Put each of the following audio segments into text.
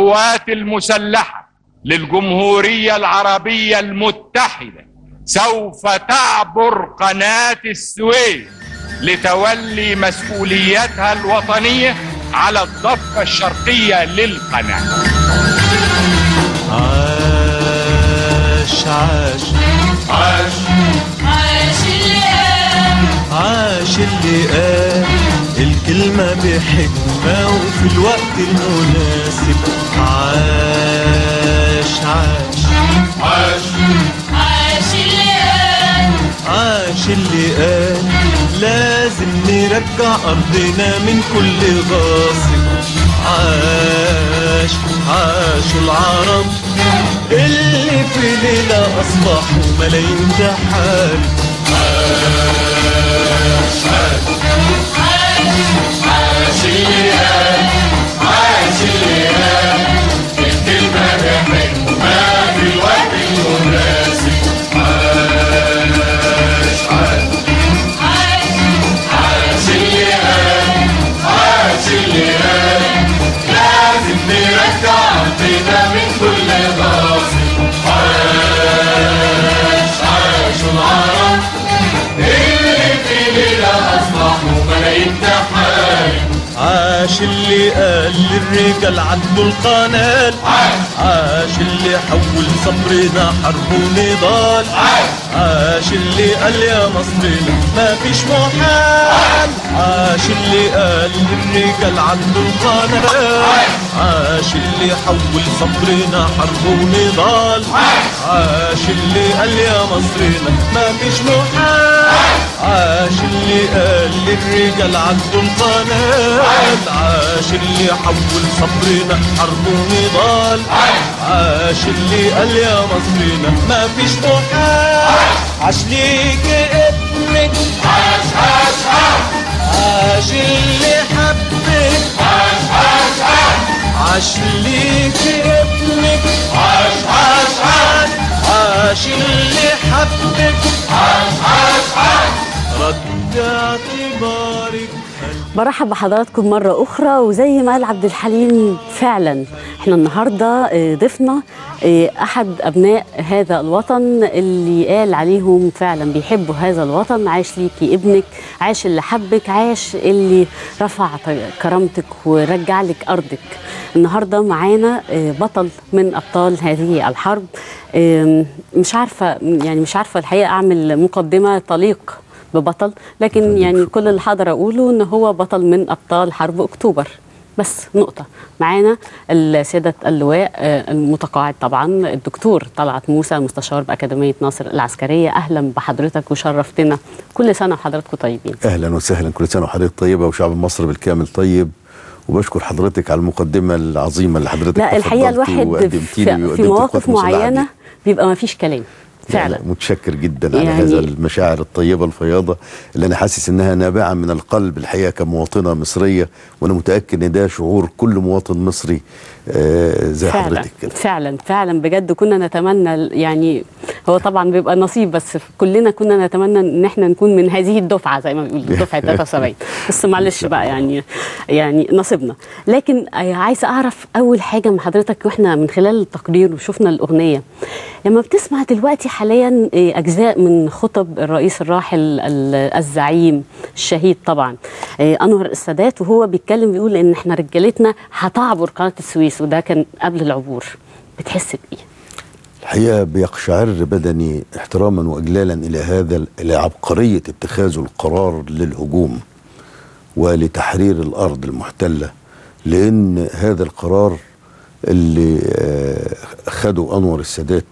القوات المسلحة للجمهورية العربية المتحدة سوف تعبر قناة السويس لتولي مسؤولياتها الوطنية على الضفة الشرقية للقناة عاش عاش عاش عاش اللي قام عاش اللي قال الكلمة بحكمة وفي الوقت المناسب عاش عاش عاش عاش اللي قام عاش اللي قال لازم نرجع أرضنا من كل غاصب عاش عاشوا العرب اللي في ليلة أصبحوا ملايين تحارب عاش اللي قال عاش اللي قال الكلمة بحكمة في الوقت المناسب عاش عاش عاش اللي قال عاش اللي قال لازم نرجع أرضنا من كل غاصب عاش عاشوا العرب اللي في ليلة أصبحوا ملايين تحارب عاش اللي قال للرجال عدوا القنال عاش اللي حول صبرنا حرب ونضال عاش اللي قال يا مصرنا ما فيش محال عاش اللي قال للرجال عدوا القنال عاش اللي حول صبرنا حرب ونضال عاش اللي قال يا مصرنا ما فيش محال عاش اللي قال للرجال عدوا القنال عاش اللي حول صبرنا حرب ونضال عاش اللي قال يا مصرنا ما فيش محال عاش ليك ابنك عاش عاش عاش عاش اللي حبك عاش عاش عاش عاش ليك ابنك عاش عاش عاش عاش اللي حبك عاش عاش عاش رد اعتبارك برحب بحضراتكم مرة أخرى وزي ما قال عبد الحليم فعلا احنا النهاردة آه، ضفنا آه، أحد أبناء هذا الوطن اللي قال عليهم فعلا بيحبوا هذا الوطن عاش ليكي ابنك عاش اللي حبك عاش اللي رفع ط- كرامتك ورجع لك أرضك النهاردة معانا آه، بطل من أبطال هذه الحرب آم، مش عارفة يعني مش عارفة الحقيقة أعمل مقدمة تليق ببطل لكن يعني كل اللي حاضر اقوله ان هو بطل من ابطال حرب اكتوبر بس نقطة معانا السيدة اللواء آه، المتقاعد طبعا الدكتور طلعت موسى مستشار بأكاديمية ناصر العسكرية أهلا بحضرتك وشرفتنا كل سنة وحضراتكم طيبين اهلا وسهلا كل سنه وحضرتك طيبه وشعب مصر بالكامل طيب وبشكر حضرتك على المقدمه العظيمه اللي حضرتك لا الحقيقة تفضلتي الواحد وقدمتي في, لي في وقدمت مواقف القوات المسلحة معينة دي. بيبقى ما فيش كلام لا، فعلا لا متشكر جدا على يعني- هذا المشاعر الطيبه الفياضه اللي انا حاسس انها نابعه من القلب الحقيقه كمواطنه مصريه وانا متاكد ان ده شعور كل مواطن مصري آه زي فعلا حضرتك كده فعلا فعلا بجد كنا نتمنى يعني هو طبعا بيبقى نصيب بس كلنا كنا نتمنى ان احنا نكون من هذه الدفعه زي ما بيقولوا دفعه 73 بس معلش بقى يعني يعني نصيبنا لكن عايزه اعرف اول حاجه من حضرتك واحنا من خلال التقرير وشفنا الاغنيه لما بتسمع دلوقتي حاليا اجزاء من خطب الرئيس الراحل ال- الزعيم الشهيد طبعا انور السادات وهو بيتكلم بيقول ان احنا رجالتنا هتعبر قناه السويس وده كان قبل العبور بتحس بايه؟ الحقيقه بيقشعر بدني احتراما واجلالا الى هذا الى عبقريه اتخاذ القرار للهجوم ولتحرير الارض المحتله لان هذا القرار اللي آه، خده انور السادات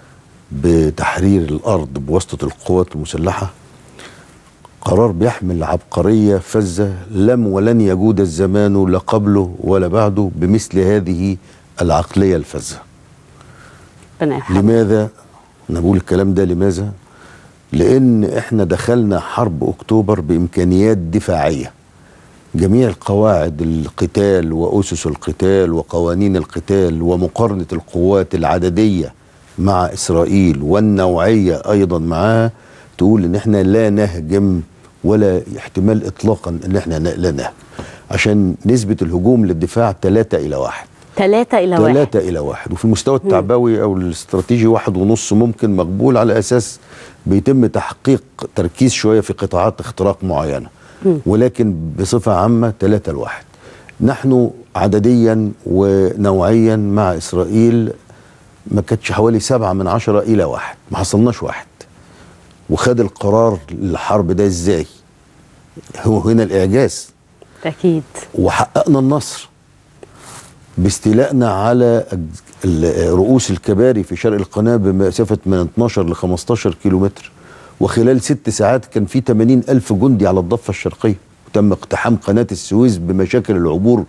بتحرير الارض بواسطه القوات المسلحه قرار بيحمل عبقريه فذه لم ولن يجود الزمان لا قبله ولا بعده بمثل هذه العقليه الفذه ربنا يرحمه لماذا انا بقول الكلام ده لماذا لان احنا دخلنا حرب اكتوبر بامكانيات دفاعيه جميع قواعد القتال واسس القتال وقوانين القتال ومقارنه القوات العدديه مع اسرائيل والنوعيه ايضا معاها تقول ان احنا لا نهجم ولا احتمال اطلاقا ان احنا ن- لا نهجم عشان نسبه الهجوم للدفاع 3 الى 1 ثلاثة إلى واحد ثلاثة إلى واحد وفي المستوى التعبوي أو الاستراتيجي واحد ونص ممكن مقبول على أساس بيتم تحقيق تركيز شوية في قطاعات اختراق معينة ولكن بصفة عامة ثلاثة لواحد نحن عدديا ونوعيا مع إسرائيل ما كانتش حوالي سبعة من عشرة إلى واحد ما حصلناش واحد وخد القرار الحرب ده ازاي هو هنا الإعجاز أكيد وحققنا النصر باستيلائنا على أج- ال- رؤوس الكباري في شرق القناة بمسافة من 12 ل 15 كيلومتر وخلال ست ساعات كان في 80 ألف جندي على الضفة الشرقية وتم اقتحام قناة السويس بمشاكل العبور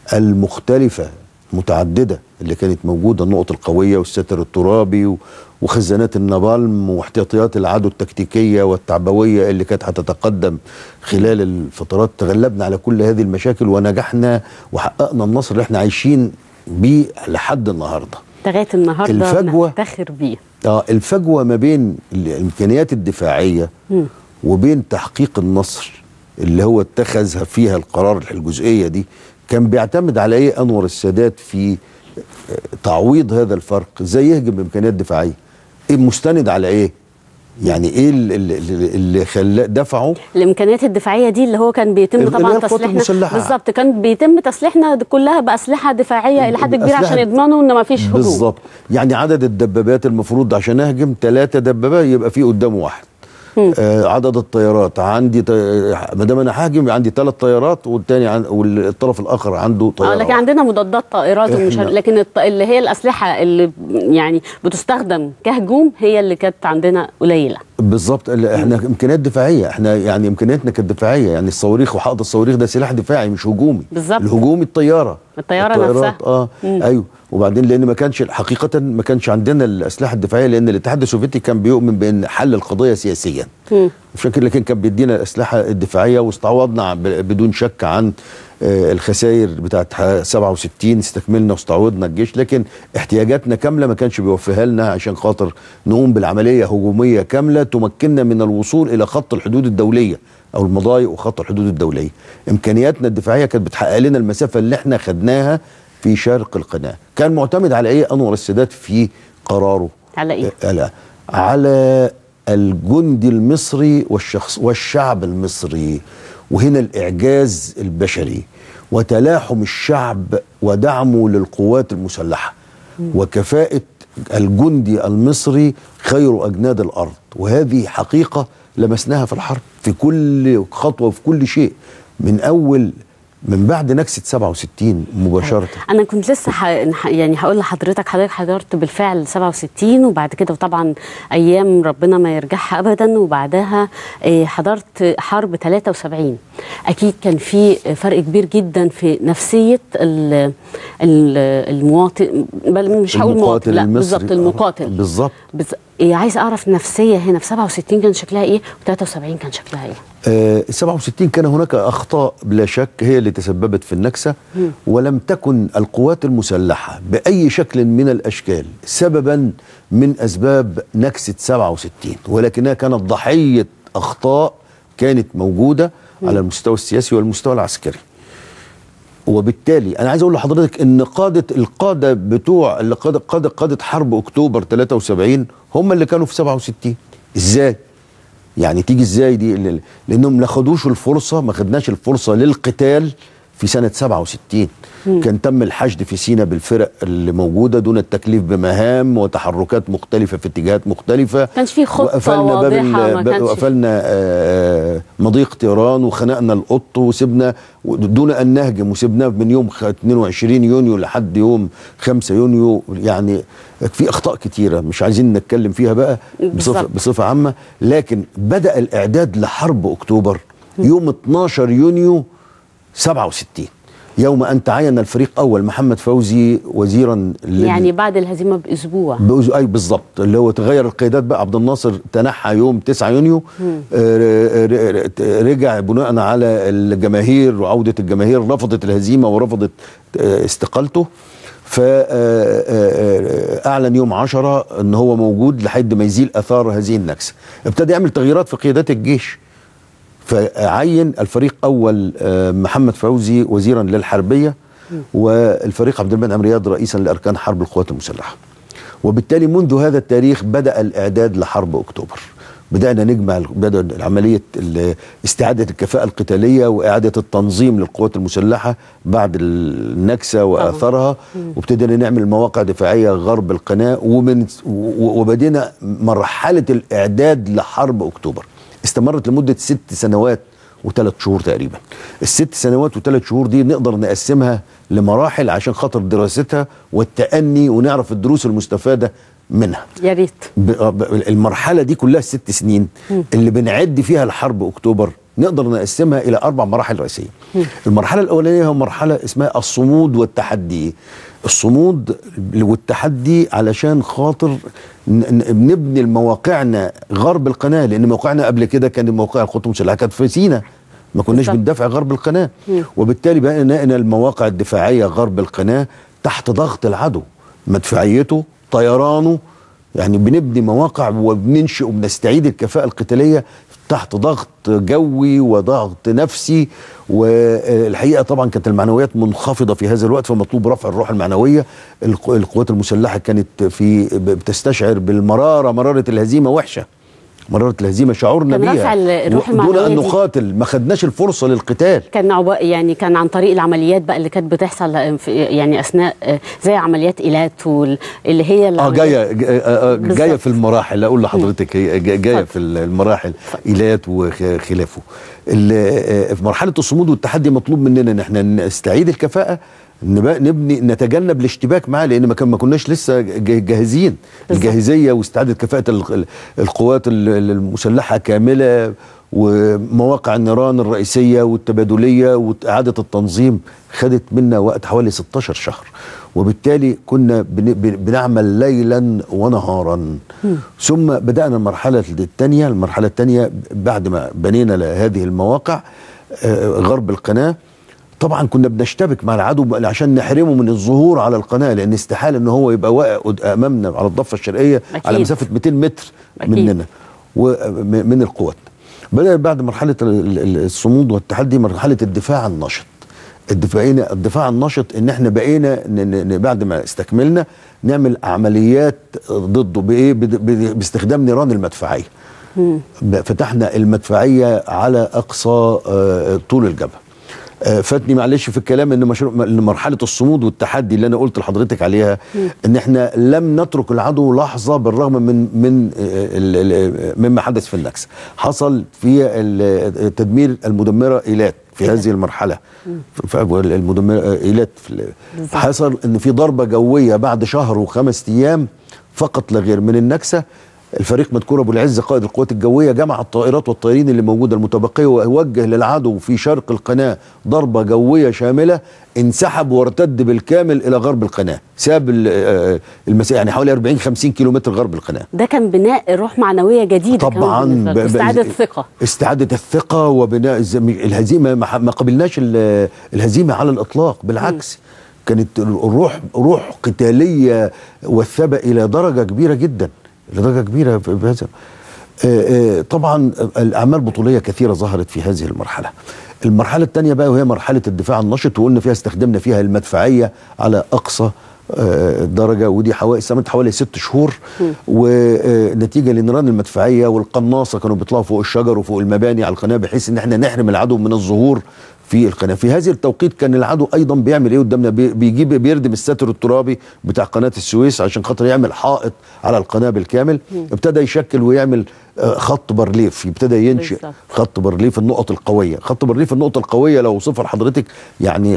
المختلفة متعددة اللي كانت موجودة النقط القوية والستر الترابي و- وخزانات النابالم واحتياطيات العدو التكتيكية والتعبوية اللي كانت هتتقدم خلال الفترات تغلبنا على كل هذه المشاكل ونجحنا وحققنا النصر اللي احنا عايشين بيه لحد النهارده لغاية النهاردة الفجوة. نفتخر بيه اه الفجوه ما بين الامكانيات الدفاعيه مم. وبين تحقيق النصر اللي هو اتخذها فيها القرار الجزئيه دي كان بيعتمد على ايه انور السادات في آه، تعويض هذا الفرق ازاي يهجم بامكانيات دفاعيه ايه مستند على ايه يعني ايه اللي, اللي, اللي خلاه دفعه الامكانيات الدفاعيه دي اللي هو كان بيتم اللي هي طبعا القوات تسليحنا المسلحة. بالظبط كان بيتم تسليحنا كلها باسلحه دفاعيه الى حد كبير أسلحة- عشان يضمنوا ان ما فيش هجوم بالظبط يعني عدد الدبابات المفروض عشان اهجم ثلاثة دبابات يبقى في قدامه واحد آه عدد الطيارات عندي طي... ما دام انا هاجم عندي ثلاث طيارات والتاني عن... والطرف الاخر عنده اه طياره لكن عندنا مضادات طائرات ومش إحنا- لكن الط... اللي هي الاسلحه اللي يعني بتستخدم كهجوم هي اللي كانت عندنا قليله بالظبط ال- احنا امكانيات دفاعيه احنا يعني امكانياتنا كانت دفاعيه يعني الصواريخ وحائط الصواريخ ده سلاح دفاعي مش هجومي بالظبط. الهجومي الطياره الطيارة الطيارات نفسها. اه مم. ايوه وبعدين لان ما كانش حقيقه ما كانش عندنا الاسلحه الدفاعيه لان الاتحاد السوفيتي كان بيؤمن بان حل القضيه سياسيا مم. عشان كده لكن كان بيدينا الاسلحه الدفاعيه واستعوضنا ب- بدون شك عن آه، الخسائر بتاعت ح- 67 استكملنا واستعوضنا الجيش لكن احتياجاتنا كامله ما كانش بيوفيها لنا عشان خاطر نقوم بالعمليه هجوميه كامله تمكننا من الوصول الى خط الحدود الدوليه او المضايق وخط الحدود الدوليه امكانياتنا الدفاعيه كانت بتحقق لنا المسافه اللي احنا خدناها في شرق القناه كان معتمد على ايه انور السادات في قراره على ايه؟ على على الجندي المصري والشخص والشعب المصري وهنا الاعجاز البشري وتلاحم الشعب ودعمه للقوات المسلحه وكفاءه الجندي المصري خير اجناد الارض وهذه حقيقه لمسناها في الحرب في كل خطوه وفي كل شيء من اول من بعد نكسه 67 مباشره انا كنت لسه ح... يعني هقول لحضرتك حضرتك حضرت بالفعل 67 وبعد كده وطبعا ايام ربنا ما يرجعها ابدا وبعدها آه، حضرت حرب 73 اكيد كان في فرق كبير جدا في نفسيه ال... ال... المواطن بل مش هقول مواطن لا المصري. بالظبط المقاتل بالظبط بز... إيه عايز اعرف نفسيه هنا في 67 كان شكلها ايه و73 كان شكلها ايه آه، 67 كان هناك اخطاء بلا شك هي اللي تسببت في النكسه ولم تكن القوات المسلحه باي شكل من الاشكال سببا من اسباب نكسه 67 ولكنها كانت ضحيه اخطاء كانت موجوده على المستوى السياسي والمستوى العسكري وبالتالي انا عايز اقول لحضرتك ان قاده القاده بتوع اللي قاده قاده قاده حرب اكتوبر 73 هم اللي كانوا في 67 ازاي يعني تيجي ازاي دي ل- لانهم ما خدوش الفرصه ما خدناش الفرصه للقتال في سنه 67 كان تم الحشد في سينا بالفرق اللي موجوده دون التكليف بمهام وتحركات مختلفه في اتجاهات مختلفه كانش في خطة وقفلنا باب ال- واضحة، ما باب- كانش- وقفلنا آه، مضيق طيران وخنقنا القط وسبنا دون ان نهجم وسبناه من يوم خ- 22 يونيو لحد يوم 5 يونيو يعني في اخطاء كتيره مش عايزين نتكلم فيها بقى بصفه بالظبط. بصفه عامه لكن بدا الاعداد لحرب اكتوبر يوم 12 يونيو 67 يوم ان تعين الفريق اول محمد فوزي وزيرا لل- يعني بعد الهزيمه باسبوع بأز... اي بالظبط اللي هو تغير القيادات بقى عبد الناصر تنحى يوم 9 يونيو آه، ر- ر- رجع بناء على الجماهير وعوده الجماهير رفضت الهزيمه ورفضت آه، استقالته فأعلن يوم 10 ان هو موجود لحد ما يزيل اثار هذه النكسه ابتدى يعمل تغييرات في قيادات الجيش فعين الفريق اول آه، محمد فوزي وزيرا للحربيه والفريق عبد المنعم رياض رئيسا لاركان حرب القوات المسلحه وبالتالي منذ هذا التاريخ بدا الاعداد لحرب اكتوبر بدانا نجمع بدا عمليه ال- استعاده الكفاءه القتاليه واعاده التنظيم للقوات المسلحه بعد النكسه واثرها وابتدينا نعمل مواقع دفاعيه غرب القناه ومن و- وبدينا مرحله الاعداد لحرب اكتوبر استمرت لمده ست سنوات وثلاث شهور تقريبا الست سنوات وثلاث شهور دي نقدر نقسمها لمراحل عشان خاطر دراستها والتأني ونعرف الدروس المستفادة منها يا ريت ب- ب- المرحلة دي كلها ست سنين اللي بنعد فيها لحرب أكتوبر نقدر نقسمها إلى أربع مراحل رئيسية المرحلة الأولانية هي مرحلة اسمها الصمود والتحدي الصمود والتحدي علشان خاطر ن- ن- بنبني مواقعنا غرب القناة لأن موقعنا قبل كده كان موقع الخطوط المسلحة كانت في سينا ما كناش بالظبط. بندافع غرب القناة وبالتالي بقينا المواقع الدفاعية غرب القناة تحت ضغط العدو مدفعيته طيرانه يعني بنبني مواقع وبننشئ وبنستعيد الكفاءة القتالية تحت ضغط جوي وضغط نفسي والحقيقة طبعا كانت المعنويات منخفضة في هذا الوقت فمطلوب رفع الروح المعنوية الق- القوات المسلحة كانت في بتستشعر بالمرارة مرارة الهزيمة وحشة مرارة الهزيمة شعورنا كان بيها رفع الروح دون المعنوية أن دي. نقاتل ما خدناش الفرصة للقتال كان عب- يعني كان عن طريق العمليات بقى اللي كانت بتحصل في- يعني اثناء آه، زي عمليات ايلات وال- اللي هي اه العمليات- جايه جا- آه، آه، بالظبط. جايه في المراحل اقول لحضرتك هي جا- جايه اتفضل. في المراحل ايلات وخلافه ال- آه، في مرحله الصمود والتحدي مطلوب مننا ان احنا نستعيد الكفاءه نبقى نبني نتجنب الاشتباك معاه لان ما كان ما كناش لسه ج- جاهزين بالظبط. الجاهزيه واستعاده كفاءه ال- ال- القوات ال- ال- المسلحه كامله ومواقع النيران الرئيسيه والتبادليه واعاده التنظيم خدت منا وقت حوالي 16 شهر وبالتالي كنا بن- بن- بنعمل ليلا ونهارا ثم بدانا المرحله الثانيه المرحله الثانيه بعد ما بنينا هذه المواقع آه، غرب القناه طبعا كنا بنشتبك مع العدو عشان نحرمه من الظهور على القناه لان استحاله ان هو يبقى واقع قد- امامنا على الضفه الشرقيه أكيد. على مسافه 200 متر أكيد. مننا ومن القوات بدأ بعد مرحلة ال- ال- الصمود والتحدي مرحلة الدفاع النشط الدفاعين الدفاع النشط ان احنا بقينا ن- ن- بعد ما استكملنا نعمل عمليات ضده بايه بد- بد- باستخدام نيران المدفعيه ب- فتحنا المدفعيه على اقصى آه، طول الجبهه آه، فاتني معلش في الكلام ان مشروع ان مرحله الصمود والتحدي اللي انا قلت لحضرتك عليها ان احنا لم نترك العدو لحظه بالرغم من من آه، ال- ال- مما حدث في النكسه حصل في ال- تدمير المدمره ايلات في هذه المرحله ف- المدمره آه، ايلات في ال- حصل ان في ضربه جويه بعد شهر وخمس ايام فقط لا غير من النكسه الفريق مذكور ابو العز قائد القوات الجويه جمع الطائرات والطيارين اللي موجوده المتبقيه ووجه للعدو في شرق القناه ضربه جويه شامله انسحب وارتد بالكامل الى غرب القناه ساب ال- آه، المسافه يعني حوالي 40 50 كيلومتر غرب القناه ده كان بناء روح معنويه جديده كمان طبعا بالنسبة لكم. ب- ب- استعاده الثقه استعاده الثقه وبناء الزم- الهزيمه ما ح- ما قبلناش ال- الهزيمه على الاطلاق بالعكس كانت الروح روح قتاليه وثبه الى درجه كبيره جدا الى درجه كبيره في في هذا آه، آه، طبعا الاعمال بطوليه كثيره ظهرت في هذه المرحله المرحله الثانيه بقى وهي مرحله الدفاع النشط وقلنا فيها استخدمنا فيها المدفعيه على اقصى آه، درجه ودي حوالي استمرت حوالي ست شهور ونتيجه لنيران المدفعيه والقناصه كانوا بيطلعوا فوق الشجر وفوق المباني على القناه بحيث ان احنا نحرم العدو من الظهور في القناه في هذه التوقيت كان العدو ايضا بيعمل ايه قدامنا بي- بيجيب بيردم الستر الترابي بتاع قناه السويس عشان خاطر يعمل حائط على القناه بالكامل ابتدى يشكل ويعمل آه، خط برليف ابتدى ينشئ بالظبط. خط برليف النقط القويه خط برليف النقطه القويه لو وصفها لحضرتك يعني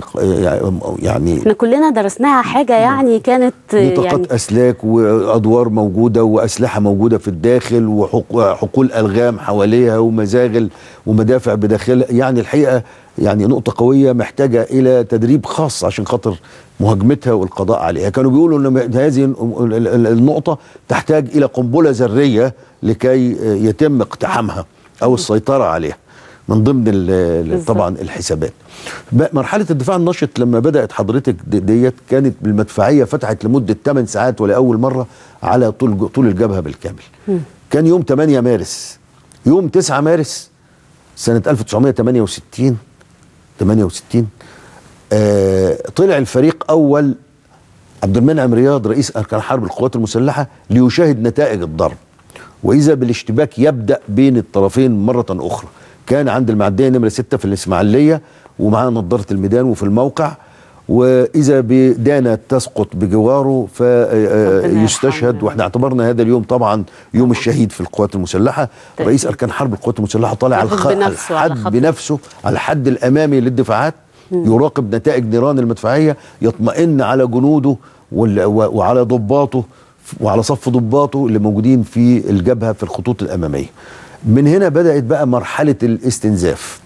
يعني احنا كلنا درسناها حاجه يعني كانت دي طاقات يعني اسلاك وادوار موجوده واسلحه موجوده في الداخل وحقول الغام حواليها ومزاغل ومدافع بداخلها يعني الحقيقه يعني نقطه قويه محتاجه الى تدريب خاص عشان خاطر مهاجمتها والقضاء عليها كانوا بيقولوا ان هذه ال- ال- ال- النقطه تحتاج الى قنبله ذريه لكي يتم اقتحامها او السيطره عليها من ضمن ال- ال- بالظبط. طبعا الحسابات بقى مرحله الدفاع النشط لما بدات حضرتك دي- ديت كانت بالمدفعيه فتحت لمده 8 ساعات ولاول مره على طول طول الجبهه بالكامل كان يوم 8 مارس يوم 9 مارس سنه 1968 68 آه طلع الفريق اول عبد المنعم رياض رئيس اركان حرب القوات المسلحه ليشاهد نتائج الضرب واذا بالاشتباك يبدا بين الطرفين مره اخرى كان عند المعديه نمره 6 في الاسماعيليه ومعاه نظاره الميدان وفي الموقع واذا بدانا تسقط بجواره ربنا فيستشهد يرحمه. واحنا اعتبرنا هذا اليوم طبعا يوم الشهيد في القوات المسلحه طيب. رئيس اركان حرب القوات المسلحه طالع على ياخد الخ- على بنفسه على الحد خط. بنفسه على الحد الامامي للدفاعات يراقب نتائج نيران المدفعيه يطمئن على جنوده وال- و- وعلى ضباطه وعلى صف ضباطه اللي موجودين في الجبهه في الخطوط الاماميه. من هنا بدات بقى مرحله الاستنزاف.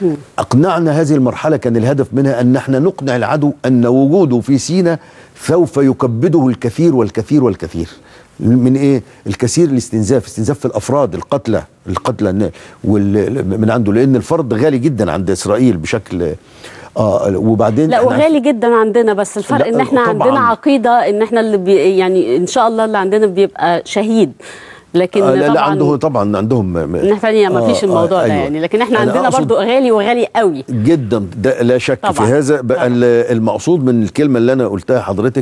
اقنعنا هذه المرحله كان الهدف منها ان احنا نقنع العدو ان وجوده في سينا سوف يكبده الكثير والكثير والكثير من ايه الكثير الاستنزاف استنزاف في الافراد القتلى القتلى النا- وال- من عنده لان الفرد غالي جدا عند اسرائيل بشكل اه وبعدين لا إحنا- وغالي جدا عندنا بس الفرق لا، ان احنا طبعاً. عندنا عقيده ان احنا اللي بي يعني ان شاء الله اللي عندنا بيبقى شهيد لكن آه لا لا طبعا عنده طبعا عندهم الناحيه الثانيه ما فيش آه، الموضوع آه، ده أيوة. يعني لكن احنا أنا عندنا أقصد برضو غالي وغالي قوي جدا ده لا شك طبعاً. في هذا بقى طبعاً. ال- المقصود من الكلمه اللي انا قلتها حضرتك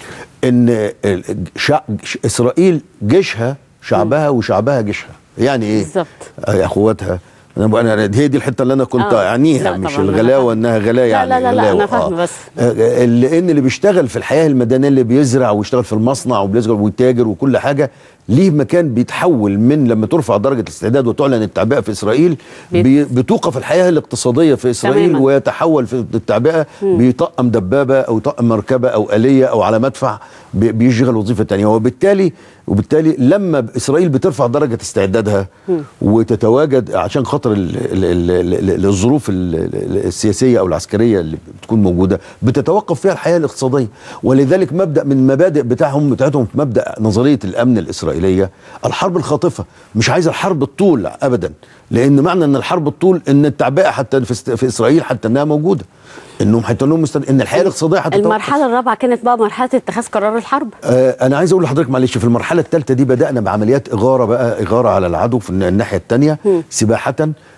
ان ال- شع... ش- اسرائيل جيشها شعبها وشعبها جيشها يعني ايه بالظبط. آه، اخواتها انا بقى انا هي دي الحته اللي انا كنت آه. اعنيها لا مش طبعاً، أنا الغلاوه فاهمة. انها غلا لا، يعني لا، لا، لا، غلاوة. أنا فاهمة بس. آه، لان اللي بيشتغل في الحياه المدنيه اللي بيزرع ويشتغل في المصنع وبيزرع ويتاجر وكل حاجه ليه مكان بيتحول من لما ترفع درجه الاستعداد وتعلن التعبئه في اسرائيل بيت- بي بتوقف الحياه الاقتصاديه في اسرائيل تماماً. ويتحول في التعبئه بيطقم دبابه او يطقم مركبه او اليه او على مدفع بي- بيشغل وظيفه تانية وبالتالي وبالتالي لما اسرائيل بترفع درجه استعدادها وتتواجد عشان خاطر ال- ال- ال- ال- الظروف ال- ال- السياسيه او العسكريه اللي بتكون موجوده بتتوقف فيها الحياه الاقتصاديه ولذلك مبدا من المبادئ بتاعهم بتاعتهم في مبدا نظريه الامن الاسرائيليه الحرب الخاطفه مش عايزه الحرب الطول ابدا لان معنى ان الحرب الطول ان التعبئه حتى في, است- في اسرائيل حتى انها موجوده انهم حتى انهم مستد... ان الحياه الاقتصاديه هتتوقف المرحله الرابعه كانت بقى مرحله اتخاذ قرار الحرب آه انا عايز اقول لحضرتك معلش في المرحله الثالثه دي بدانا بعمليات اغاره بقى اغاره على العدو في الن- الناحيه الثانيه سباحه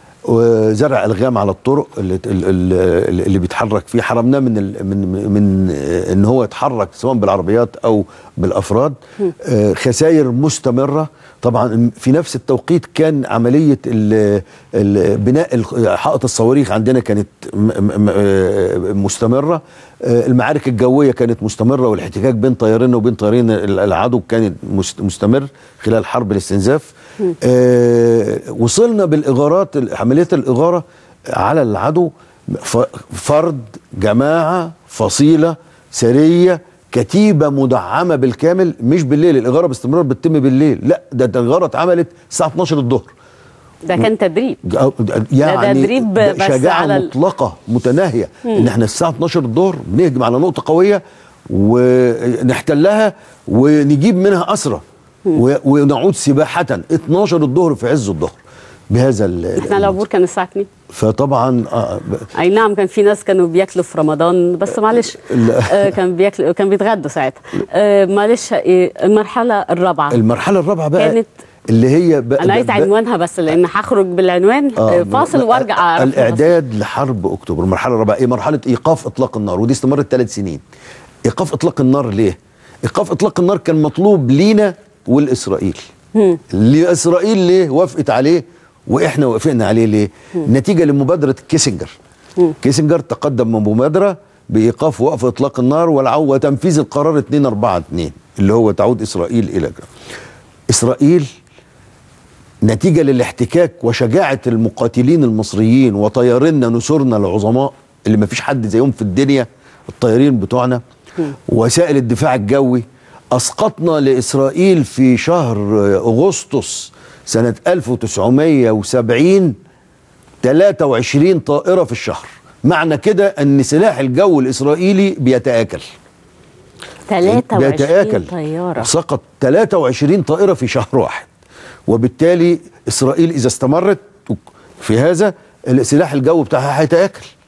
وزرع الغام على الطرق اللي, اللي, اللي بيتحرك فيه حرمناه من ال من من آه، ان هو يتحرك سواء بالعربيات او بالافراد آه خسائر مستمره طبعا في نفس التوقيت كان عمليه ال ال بناء ال- حائط الصواريخ عندنا كانت م- م- آه، مستمره آه، المعارك الجويه كانت مستمره والاحتكاك بين طيارنا وبين طيارين ال- العدو كان مست- مستمر خلال حرب الاستنزاف آه، وصلنا بالاغارات عمليه الاغاره على العدو ف- فرد جماعه فصيله سريه كتيبه مدعمه بالكامل مش بالليل الاغاره باستمرار بتتم بالليل لا ده ده الاغاره اتعملت الساعه 12 الظهر ده كان تدريب يعني تدريب ده بس شجاعه على ال- مطلقه متناهيه ان احنا الساعه 12 الظهر بنهجم على نقطه قويه ونحتلها ونجيب منها اسرى و- ونعود سباحه 12 الظهر في عز الظهر بهذا ال- احنا العبور كان الساعه 2 فطبعا آه ب- اي نعم كان في ناس كانوا بياكلوا في رمضان بس معلش آه كان بياكلوا كان بيتغدوا ساعتها آه معلش آه المرحله الرابعه المرحله الرابعه بقى كانت- اللي هي بقى انا عايز بقى- عنوانها بس لان هخرج بالعنوان آه فاصل ب- وارجع اعرف الاعداد لحرب اكتوبر المرحله الرابعه ايه مرحله ايقاف اطلاق النار ودي استمرت ثلاث سنين ايقاف اطلاق النار ليه ايقاف اطلاق النار كان مطلوب لينا والاسرائيل لاسرائيل ليه وافقت عليه واحنا وافقنا عليه ليه نتيجه لمبادره كيسنجر كيسنجر تقدم بمبادره بايقاف وقف اطلاق النار والعو وتنفيذ القرار 242 اللي هو تعود اسرائيل الى اسرائيل نتيجة للاحتكاك وشجاعة المقاتلين المصريين وطيارينا نسورنا العظماء اللي ما فيش حد زيهم في الدنيا الطيارين بتوعنا وسائل الدفاع الجوي أسقطنا لإسرائيل في شهر أغسطس سنة 1970 23 طائرة في الشهر معنى كده أن سلاح الجو الإسرائيلي بيتآكل 23 بيتآكل طياره سقط 23 طائرة في شهر واحد وبالتالي إسرائيل إذا استمرت في هذا السلاح الجوي بتاعها هيتآكل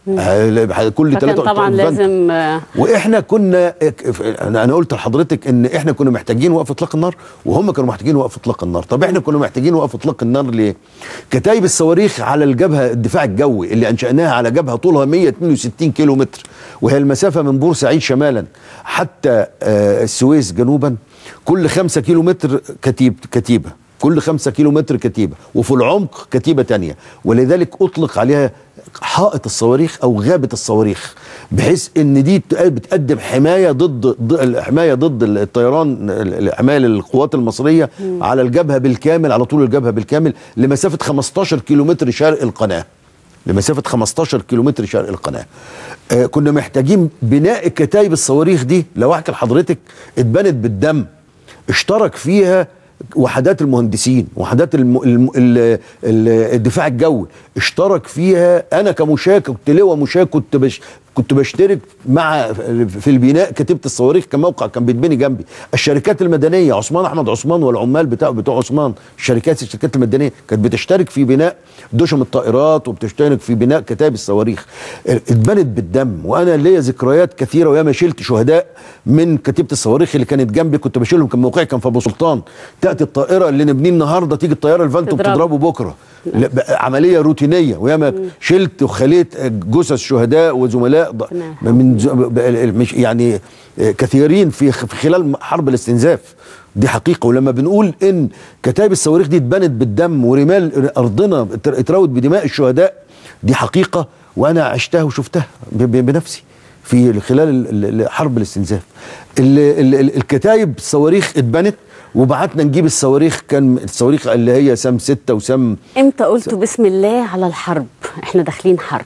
آه، كل فكان ثلاثه طبعا لازم آه، واحنا كنا انا أنا قلت لحضرتك ان احنا كنا محتاجين وقف اطلاق النار وهم كانوا محتاجين وقف اطلاق النار طب احنا كنا محتاجين وقف اطلاق النار ليه كتايب الصواريخ على الجبهه الدفاع الجوي اللي انشاناها على جبهه طولها 162 كيلو متر وهي المسافه من بورسعيد شمالا حتى آه، السويس جنوبا كل 5 كيلو متر كتيب كتيبه كل خمسة كيلو متر كتيبة وفي العمق كتيبة تانية ولذلك أطلق عليها حائط الصواريخ أو غابة الصواريخ بحيث ان دي بتقدم حمايه ضد ضد- حمايه ضد الطيران الحمايه للقوات المصريه على الجبهه بالكامل على طول الجبهه بالكامل لمسافه 15 كيلومتر شرق القناه لمسافه 15 كيلومتر شرق القناه آه كنا محتاجين بناء كتايب الصواريخ دي لو احكي لحضرتك اتبنت بالدم اشترك فيها وحدات المهندسين وحدات الم... الم... ال... ال... الدفاع الجوي اشترك فيها انا كمشاة كنت لواء مشاة كنت بش... كنت بشترك مع في البناء كتيبه الصواريخ كموقع كان بيتبني جنبي الشركات المدنيه عثمان احمد عثمان والعمال بتاع بتوع عثمان شركات الشركات المدنيه كانت بتشترك في بناء دشم الطائرات وبتشترك في بناء كتائب الصواريخ اتبنت بالدم وانا ليا ذكريات كثيره وياما شلت شهداء من كتيبه الصواريخ اللي كانت جنبي كنت بشيلهم كان موقعي كان في ابو سلطان تاتي الطائره اللي نبنيه النهارده تيجي الطياره الفانتوم تضربه. تضربه بكره لا، بقى عمليه روتينيه وياما شلت وخليت جثث شهداء وزملاء ض- نعم. من ز- ب- مش يعني كثيرين في في خلال حرب الاستنزاف دي حقيقه ولما بنقول ان كتائب الصواريخ دي اتبنت بالدم ورمال ارضنا ات- اتروت بدماء الشهداء دي حقيقه وانا عشتها وشفتها ب- ب- بنفسي في خلال ال- ال- حرب الاستنزاف ال- ال- ال- الكتايب الصواريخ اتبنت وبعتنا نجيب الصواريخ كان الصواريخ اللي هي سام ستة وسام امتى قلتوا بسم الله على الحرب احنا داخلين حرب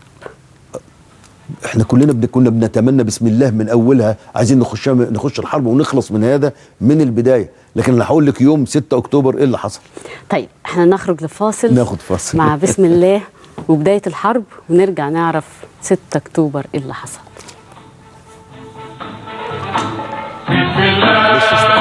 احنا كلنا بن- كنا بنتمنى بسم الله من اولها عايزين نخش نخش الحرب ونخلص من هذا من البدايه لكن اللي هقول لك يوم 6 اكتوبر ايه اللي حصل طيب احنا نخرج لفاصل ناخد فاصل. مع بسم الله وبداية الحرب ونرجع نعرف 6 اكتوبر ايه اللي حصل بسم الله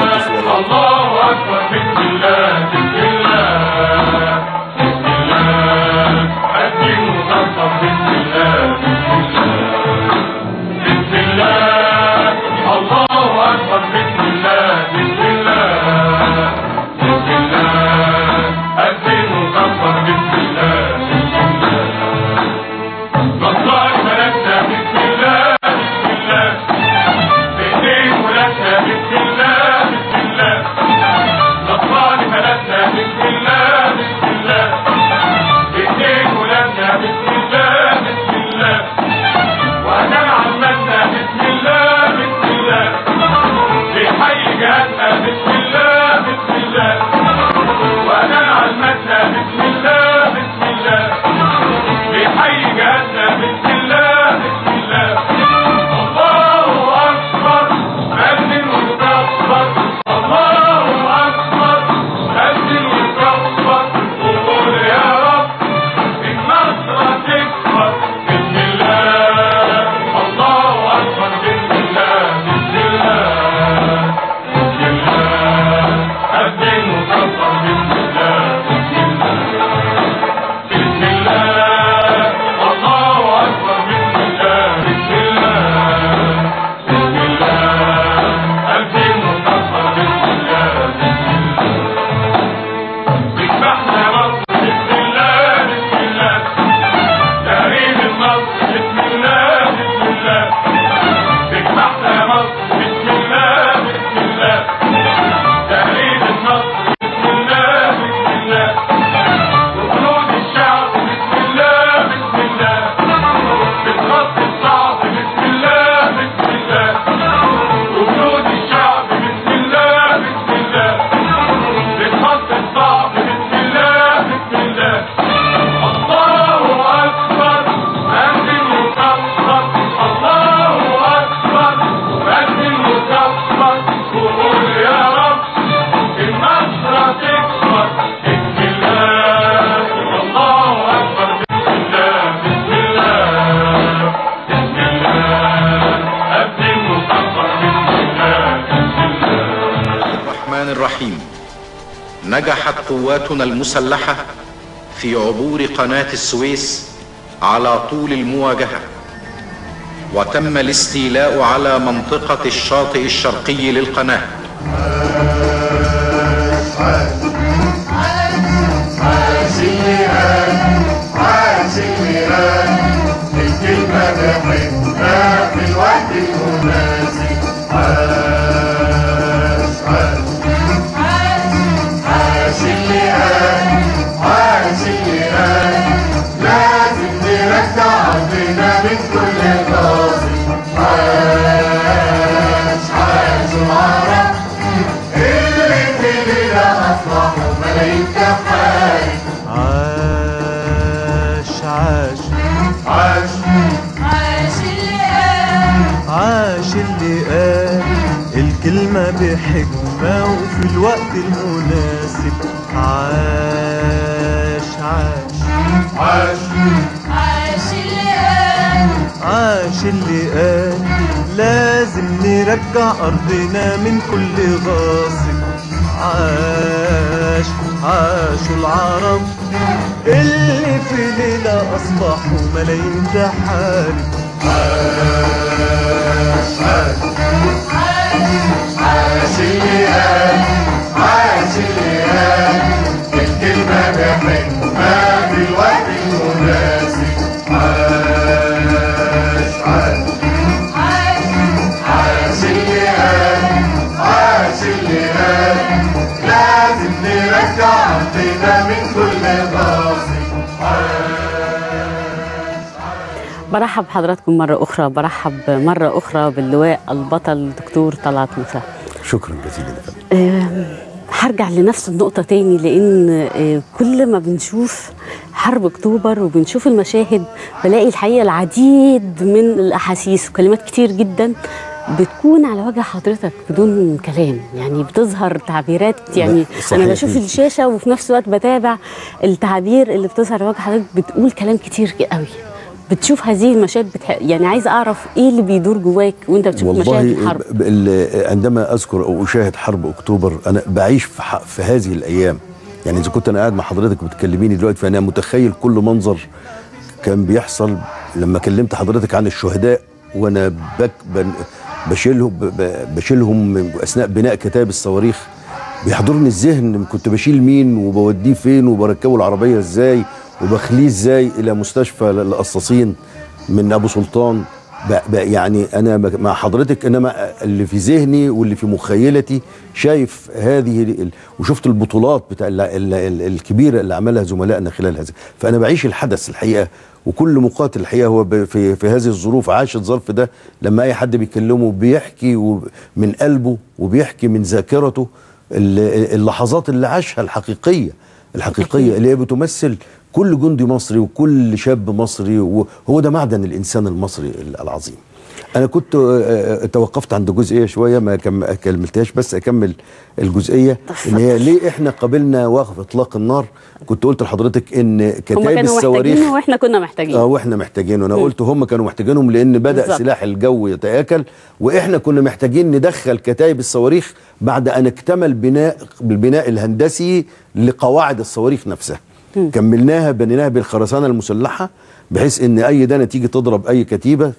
الله اكبر بسم الله بسم الله بسم الله الدين مصطفى بسم الله بسم الله بسم الله الله اكبر بسم الله بسم الله بسم الله الدين مصطفى بسم الله بسم الله نصار ملكنا بسم الله بسم الله بإيدين ولادنا بسم الله بسم الله نصران بلدنا بسم الله بسم الله بإيدين ولادنا بسم الله بسم الله وأدام عمتنا بسم الله بسم الله بحي جهاتنا بسم الله بسم الله وأدام عمتنا بسم الله بسم الله بحي جهاتنا بسم الله بسم الله الله أكبر أذن وكبر الله أكبر أذن وكبر وقول يا رب النصر تكبر بسم الله الله أكبر بسم الله بسم الله بسم الله أذن وكبر بسم الله بسم الله بسم الله الله أكبر بسم الله بسم الله بسم الله ألفين مكبر بسم الله بسم الله بسمحنا مصر بسم الله بسم الله تهريب النصر بسم الله بسم الله بسمحنا مصر بسم الله بسم الله تهريب النصر بسم الله بسم الله وجنود الشعب بسم الله بسم الله بتغطي الصعب بسم الله بسم الله وجنود الشعب بسم الله بسم الله بتغطي الصعب بسم الله بسم الله الله أكبر أذن وكبر الله أكبر أذن وكبر وقول يا رب النصر تكبر بسم الله الله أكبر بسم الله بسم الله بسم الله أذن وكبر بسم الله بسم الله الرحمن الرحيم نجحت قواتنا المسلحة في عبور قناة السويس على طول المواجهة وتم الاستيلاء على منطقة الشاطئ الشرقي للقناة عاش اللي قال عاش اللي قال الكلمة بحبها في الوقت المناسب عاش عاش عاش اللي قال عاش اللي قال لازم نرجع عقلنا من كل غاصب عاش عاش العرب اللي في ليلة أصبحوا ملايين كفاية عاش عاش عاش عاش اللي قال عاش اللي قال الكلمة بحكمة وفي الوقت المناسب عاش عاش عاش عاش اللي قال عاش اللي قال لازم نرجع أرضنا من كل غاصب عاش عاشوا العرب اللي في ليلة أصبحوا ملايين تحارب عاش اللي قال عاش اللي قال الكلمة بحكمة في الوقت المناسب عاش عاش عاش اللي قال عاش اللي قال لازم نرجع عقلنا من كل غاصب برحب بحضراتكم مرة أخرى برحب مرة أخرى باللواء البطل دكتور طلعت موسى شكرا جزيلا يا فندم آم، هرجع لنفس النقطة تاني لأن آه، كل ما بنشوف حرب أكتوبر وبنشوف المشاهد بلاقي الحقيقة العديد من الأحاسيس وكلمات كتير جدا بتكون على وجه حضرتك بدون كلام يعني بتظهر تعبيرات يعني صحيح. أنا بشوف الشاشة وفي نفس الوقت بتابع التعابير اللي بتظهر على وجه حضرتك بتقول كلام كتير قوي بتشوف هذه المشاهد بتح... يعني عايزه اعرف ايه اللي بيدور جواك وانت بتشوف مشاهد والله الحرب ب- ال- عندما اذكر او اشاهد حرب اكتوبر انا بعيش في, ح- في هذه الايام يعني اذا كنت انا قاعد مع حضرتك بتكلميني دلوقتي فانا متخيل كل منظر كان بيحصل لما كلمت حضرتك عن الشهداء وانا بك بن- بشيلهم ب- ب- بشيلهم من- اثناء بناء كتاب الصواريخ بيحضرني الذهن كنت بشيل مين وبوديه فين وبركبه العربيه ازاي وبخليه ازاي الى مستشفى القصاصين من ابو سلطان ب- ب- يعني انا ب- مع حضرتك انما اللي في ذهني واللي في مخيلتي شايف هذه ال- وشفت البطولات بتاع ال- ال- ال- الكبيره اللي عملها زملائنا خلال هذا فانا بعيش الحدث الحقيقه وكل مقاتل الحقيقه هو ب- في في هذه الظروف عاش الظرف ده لما اي حد بيكلمه بيحكي وب- من قلبه وبيحكي من ذاكرته ال- اللحظات اللي عاشها الحقيقيه الحقيقيه اللي هي بتمثل كل جندي مصري وكل شاب مصري وهو ده معدن الانسان المصري العظيم انا كنت آه، آه، توقفت عند جزئيه شويه ما كم- كملتهاش بس اكمل الجزئيه ان هي ليه احنا قبلنا وقف اطلاق النار كنت قلت لحضرتك ان هم كتاب كانوا الصواريخ محتاجينه واحنا كنا محتاجينه اه واحنا محتاجينه انا قلت هم كانوا محتاجينهم لان بدا بالظبط. سلاح الجو يتاكل واحنا كنا محتاجين ندخل كتايب الصواريخ بعد ان اكتمل بناء بالبناء الهندسي لقواعد الصواريخ نفسها كملناها بنيناها بالخرسانه المسلحه بحيث ان اي دانه تيجي تضرب اي كتيبه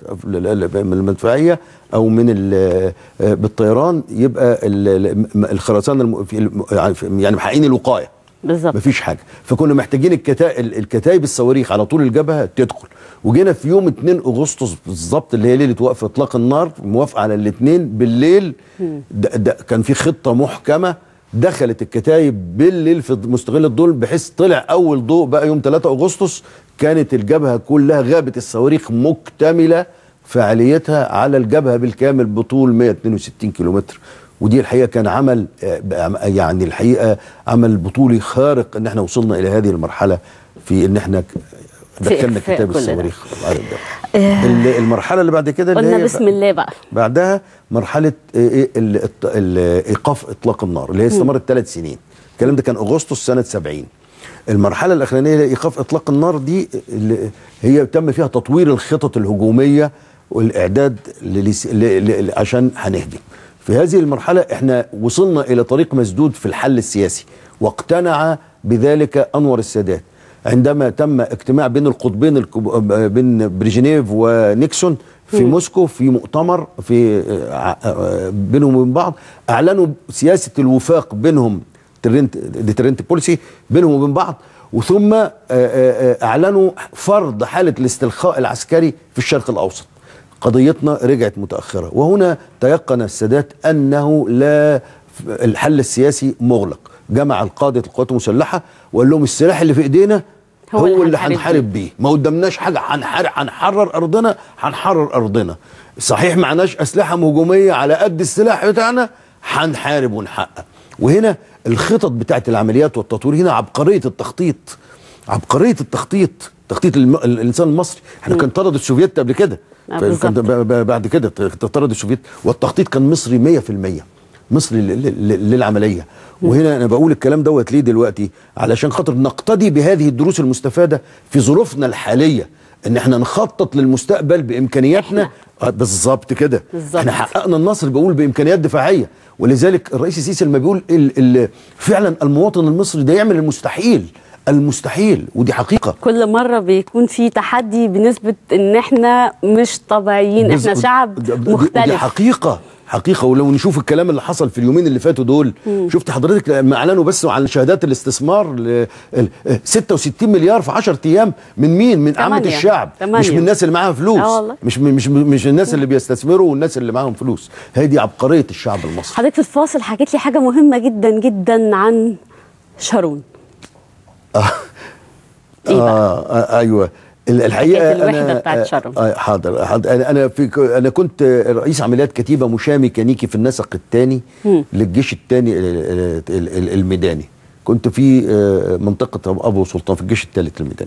من المدفعيه او من ال- آه، بالطيران يبقى ال- ال- الخرسانه الم- في الم- يعني محققين الوقايه بالظبط مفيش حاجه فكنا محتاجين الكتا... ال- الكتايب الصواريخ على طول الجبهه تدخل وجينا في يوم 2 اغسطس بالظبط اللي هي ليله وقف اطلاق النار موافقه على الاثنين بالليل ده ده كان في خطه محكمه دخلت الكتايب بالليل في مستغل الضوء بحيث طلع اول ضوء بقى يوم 3 اغسطس كانت الجبهه كلها غابه الصواريخ مكتمله فعاليتها على الجبهه بالكامل بطول 162 كيلومتر ودي الحقيقه كان عمل آه، بقى- يعني الحقيقه عمل بطولي خارق ان احنا وصلنا الى هذه المرحله في ان احنا ك- في دخلنا إخفاء كتاب كل ده. الصواريخ على الجبهة. ال- المرحله اللي بعد كده اللي قلنا هي بسم الله بقى بعدها مرحله آه، إيه ال- الت- ال- ايقاف اطلاق النار اللي هي استمرت ثلاث سنين الكلام ده كان اغسطس سنه 70 المرحله الاخرانيه اللي هي ايقاف اطلاق النار دي اللي هي تم فيها تطوير الخطط الهجوميه والاعداد للس- ل- ل- عشان هنهجم في هذه المرحله احنا وصلنا الى طريق مسدود في الحل السياسي واقتنع بذلك انور السادات عندما تم اجتماع بين القطبين الكب- بين بريجنيف ونيكسون في موسكو في مؤتمر في آه، آه، بينهم وبين بعض اعلنوا سياسه الوفاق بينهم ترنت ديترنت بوليسي بينهم وبين بعض وثم آه، آه، آه، اعلنوا فرض حاله الاسترخاء العسكري في الشرق الاوسط قضيتنا رجعت متاخره وهنا تيقن السادات انه لا الحل السياسي مغلق جمع القاده القوات المسلحه وقال لهم السلاح اللي في ايدينا هو هو, اللي اللي هنحارب هنحارب بيه ما قدامناش حاجه هنحارب هنحرر ارضنا هنحرر ارضنا صحيح معناش اسلحه هجوميه على قد السلاح بتاعنا هنحارب ونحقق وهنا الخطط بتاعت العمليات والتطوير هنا عبقريه التخطيط عبقريه التخطيط تخطيط الم... الانسان المصري احنا كان طرد السوفيت قبل كده آه، كان بالظبط. ب- ب- بعد كده طرد السوفيت والتخطيط كان مصري 100% مصري ل- ل- ل- للعمليه وهنا انا بقول الكلام دوت ليه دلوقتي علشان خاطر نقتدي بهذه الدروس المستفاده في ظروفنا الحاليه ان احنا نخطط للمستقبل بامكانياتنا آه، بالظبط كده بالظبط. احنا حققنا النصر بقول بامكانيات دفاعيه ولذلك الرئيس السيسي لما بيقول ال ال فعلا المواطن المصري ده يعمل المستحيل المستحيل ودي حقيقه كل مره بيكون في تحدي بنسبه ان احنا مش طبيعيين احنا بز- شعب د- د- دي مختلف حقيقه حقيقه ولو نشوف الكلام اللي حصل في اليومين اللي فاتوا دول شفت حضرتك لما اعلنوا بس عن شهادات الاستثمار ل- ال- 66 مليار في 10 ايام من مين من عامه تمانية. الشعب تمانية. مش من الناس اللي معاها فلوس آه والله. مش من- مش مش الناس اللي بيستثمروا والناس اللي معاهم فلوس هي دي عبقريه الشعب المصري حضرتك في الفاصل حكيت لي حاجه مهمه جدا جدا عن شارون إيه بقى؟ آه, آه ايوه ال- الحقيقه حكاية الوحدة أنا بتاعت شرم. آه حاضر حاضر انا انا في ك- انا كنت رئيس عمليات كتيبه مشاة ميكانيكي في النسق الثاني للجيش الثاني الميداني كنت في آه، منطقه ابو سلطان في الجيش الثالث الميداني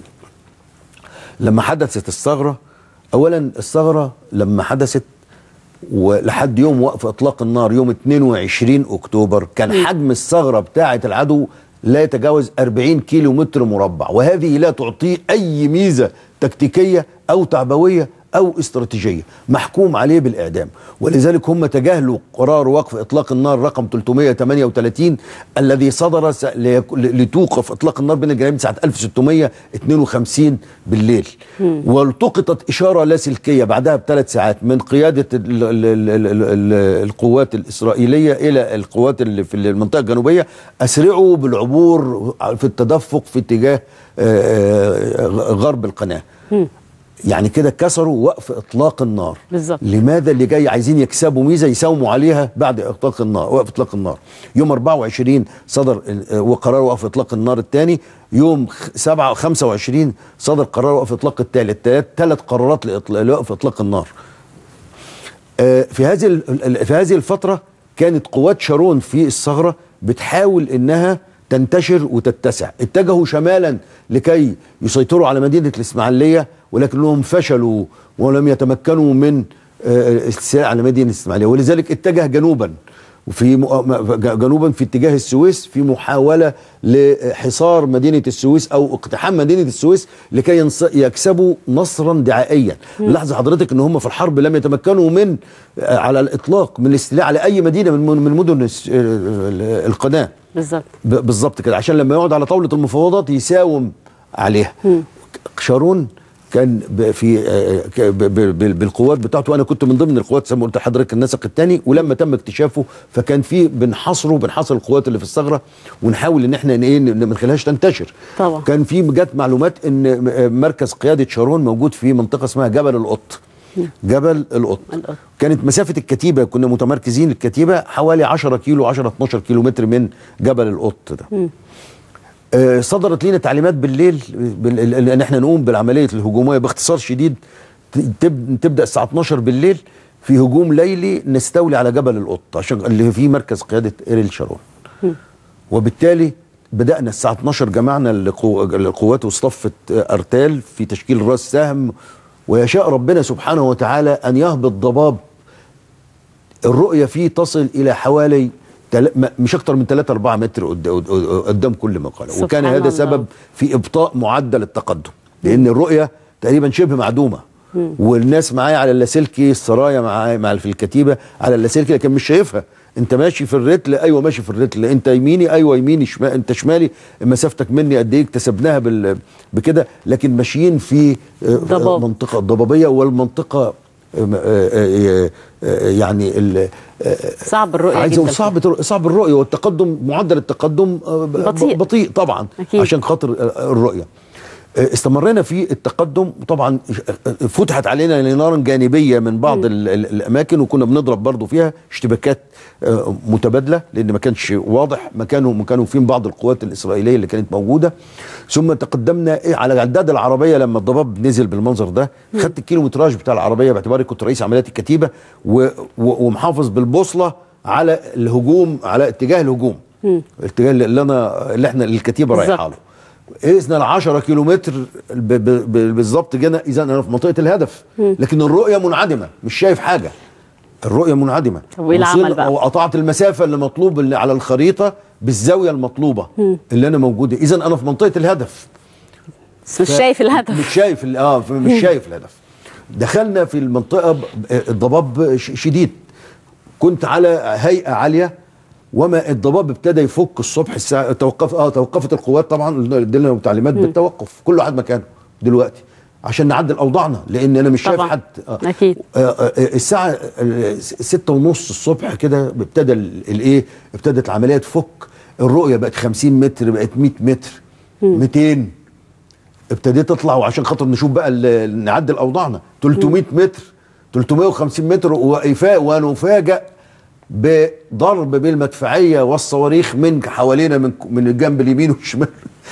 لما حدثت الثغره اولا الثغره لما حدثت ولحد يوم وقف اطلاق النار يوم 22 اكتوبر كان حجم الثغره بتاعه العدو لا يتجاوز 40 كيلو متر مربع وهذه لا تعطيه اي ميزه تكتيكيه او تعبويه او استراتيجيه محكوم عليه بالاعدام ولذلك هم تجاهلوا قرار وقف اطلاق النار رقم 338 الذي صدر س- ليك- لتوقف اطلاق النار بين الجانبين ساعه 1652 بالليل والتقطت اشاره لاسلكيه بعدها بثلاث ساعات من قياده ال ال ال ال ال القوات الاسرائيليه الى القوات اللي في المنطقه الجنوبيه اسرعوا بالعبور في التدفق في اتجاه آه، آه، غرب القناه يعني كده كسروا وقف اطلاق النار بالظبط. لماذا اللي جاي عايزين يكسبوا ميزه يساوموا عليها بعد اطلاق النار وقف اطلاق النار يوم 24 صدر ال- وقرار وقف اطلاق النار الثاني يوم 7 25 صدر قرار وقف اطلاق الثالث ثلاث قرارات لإطلاق- لوقف اطلاق النار آه، في هذه ال- ال- في هذه الفتره كانت قوات شارون في الثغره بتحاول انها تنتشر وتتسع اتجهوا شمالا لكي يسيطروا على مدينه الاسماعيليه ولكنهم فشلوا ولم يتمكنوا من آه، الاستيلاء على مدينه الاسماعيليه ولذلك اتجه جنوبا وفي م- جنوبا في اتجاه السويس في محاوله لحصار مدينه السويس او اقتحام مدينه السويس لكي ينص- يكسبوا نصرا دعائيا لاحظ حضرتك ان هم في الحرب لم يتمكنوا من آه، على الاطلاق من الاستيلاء على اي مدينه من من مدن الس- آه، القناه بالظبط ب- بالظبط كده عشان لما يقعد على طاوله المفاوضات يساوم عليها شارون كان ب- في آه، ك- ب- ب- ب- بالقوات بتاعته وانا كنت من ضمن القوات زي ما قلت لحضرتك النسق الثاني ولما تم اكتشافه فكان في بنحاصره بنحاصر القوات اللي في الثغره ونحاول ان احنا ن- ايه ن- ما نخليهاش تنتشر طبعا. كان في جت معلومات ان م- آه، مركز قياده شارون موجود في منطقه اسمها جبل القط جبل القط القط. كانت مسافه الكتيبه كنا متمركزين الكتيبه حوالي 10 كيلو 10 12 كيلو متر من جبل القط ده آه، صدرت لنا تعليمات بالليل بال- ان احنا نقوم بالعمليه الهجوميه باختصار شديد ت- تب- تبدا الساعه 12 بالليل في هجوم ليلي نستولي على جبل القط عشان اللي فيه مركز قياده ايريل شارون وبالتالي بدانا الساعه 12 جمعنا القو- القوات واصطفت ارتال في تشكيل راس سهم ويشاء ربنا سبحانه وتعالى ان يهبط ضباب الرؤية فيه تصل إلى حوالي تل... م- مش أكتر من 3 4 متر قد- قد- قدام كل مقالة وكان سبحان هذا الله. سبب في إبطاء معدل التقدم لأن الرؤية تقريبا شبه معدومة والناس معايا على اللاسلكي السرايا معايا مع في الكتيبه على اللاسلكي لكن مش شايفها انت ماشي في الرتل ايوه ماشي في الرتل انت يميني ايوه يميني شما انت شمالي مسافتك مني قد ايه اكتسبناها بال بكده لكن ماشيين في آه، ضباب. منطقه ضبابيه والمنطقه آه، آه، آه، آه، يعني ال- آه، صعب الرؤيه عايز جدا اقول صعب صعب الرؤيه والتقدم معدل التقدم آه، ب- بطيء. بطيء طبعا أكيد. عشان خاطر آه، الرؤيه آه، استمرينا في التقدم طبعا آه، فتحت علينا نيران جانبيه من بعض ال- ال- الاماكن وكنا بنضرب برضو فيها اشتباكات آه، متبادله لان ما كانش واضح مكانه مكانه فين بعض القوات الاسرائيليه اللي كانت موجوده ثم تقدمنا إيه على عداد العربيه لما الضباب نزل بالمنظر ده خدت الكيلومتراج بتاع العربيه باعتباري كنت رئيس عمليات الكتيبه و- و- ومحافظ بالبوصله على الهجوم على اتجاه الهجوم الاتجاه اللي انا اللي احنا الكتيبه بالظبط. رايحه له اذنا ال 10 كيلومتر ب- ب- ب- بالظبط جينا اذا انا في منطقه الهدف لكن الرؤيه منعدمه مش شايف حاجه الرؤيه منعدمه طب وإيه العمل وصلنا- بقى؟ وقطعت المسافه اللي مطلوب اللي على الخريطه بالزاويه المطلوبه اللي انا موجوده اذا انا في منطقه الهدف بس مش ف- شايف الهدف مش شايف ال- اه ف- مش شايف الهدف دخلنا في المنطقه ب- الضباب ش- شديد كنت على هيئه عاليه وما الضباب ابتدى يفك الصبح الساعه توقف اه توقفت القوات طبعا ادينا تعليمات بالتوقف كل واحد مكانه دلوقتي عشان نعدل اوضاعنا لان انا مش شايف طبعاً. حد آه. أكيد. آه، آه، الساعة آه، ستة ونص الصبح كده ابتدى ال- الايه ابتدت العملية تفك الرؤية بقت 50 متر بقت 100 متر 200 ابتديت اطلع وعشان خاطر نشوف بقى ال- نعدل اوضاعنا 300 متر 350 متر وإفاء ونفاجأ بضرب بالمدفعية والصواريخ من حوالينا من من الجنب اليمين والشمال